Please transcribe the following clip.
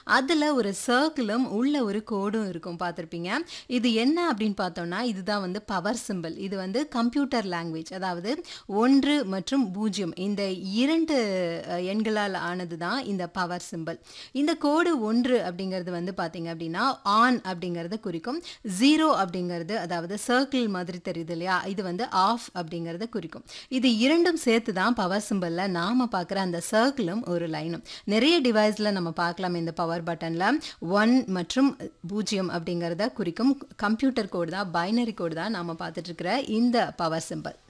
அதில் ஒரு சர்க்கிளும் உள்ள ஒரு கோடும் இருக்கும் பார்த்துருப்பீங்க இது என்ன அப்படின்னு பார்த்தோம்னா இதுதான் வந்து பவர் சிம்பிள் இது வந்து கம்ப்யூட்டர் லாங்குவேஜ் அதாவது ஒன்று மற்றும் பூஜ்ஜியம் இந்த இரண்டு அஹ், எண்களால் ஆனது தான் இந்த பவர் சிம்பிள் இந்த கோடு ஒன்று அப்படிங்கிறது வந்து பார்த்தீங்க அப்படின்னா ஆன் அப்படிங்கிறத குறிக்கும் ஜீரோ அப்படிங்கிறது அதாவது சர்க்கிள் மாதிரி தெரியுது இல்லையா இது வந்து ஆஃப் அப்படிங்கிறத குறிக்கும் இது இரண்டும் சேர்த்து தான் பவர் சிம்பிளில் நாம் பார்க்குற அந்த சர்க்கிளும் ஒரு லைனும் நிறைய டிவைஸில் நம்ம பார்க்கலாம் இந்த பவர் பட்டனில் ஒன் மற்றும் பூஜ்ஜியம் அப்படிங்கிறத குறிக்கும் கம்ப்யூட்டர் கோடு தான் பைனரி கோடு தான் நாம் பார்த்துட்டு இருக்கிற இந்த பவர் சிம்பிள்